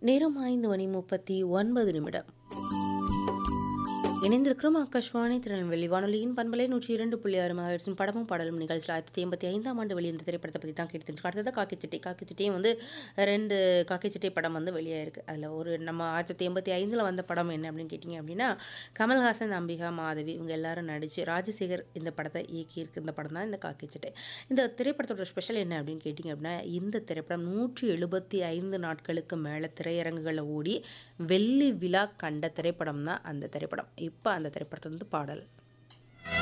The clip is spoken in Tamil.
நேரம் ஐந்து மணி முப்பத்தி ஒன்பது நிமிடம் இணைந்திருக்கிறோம் ஆகாஷ்வாணி திருநெல்வேலி வானொலியின் பண்பலை நூற்றி இரண்டு புள்ளி ஆறு மகர்ஸின் படமும் பாடலும் நிகழ்ச்சியில் ஆயிரத்தி எண்பத்தி ஐந்தாம் ஆண்டு வெளியிருந்த திரைப்படத்தை பற்றி தான் கேட்டு தெரிஞ்சு அடுத்தது காக்கி சிட்டை காக்கி சிட்டையும் வந்து ரெண்டு காக்கி சிட்டை படம் வந்து வெளியாயிருக்கு அதில் ஒரு நம்ம ஆயிரத்தி தொள்ளாயிரத்தி எண்பத்தி ஐந்தில் வந்த படம் என்ன அப்படின்னு கேட்டிங்க அப்படின்னா கமல்ஹாசன் அம்பிகா மாதவி இவங்க எல்லாரும் நடித்து ராஜசேகர் இந்த படத்தை இயக்கியிருக்கு இந்த படம் தான் இந்த காக்கி சிட்டை இந்த திரைப்படத்தோட ஸ்பெஷல் என்ன அப்படின்னு கேட்டிங்க அப்படின்னா இந்த திரைப்படம் நூற்றி எழுபத்தி ஐந்து நாட்களுக்கு மேலே திரையரங்குகளில் ஓடி வெள்ளி விழா கண்ட திரைப்படம் தான் அந்த திரைப்படம் இப்போ அந்த திரைப்படத்தை வந்து பாடல்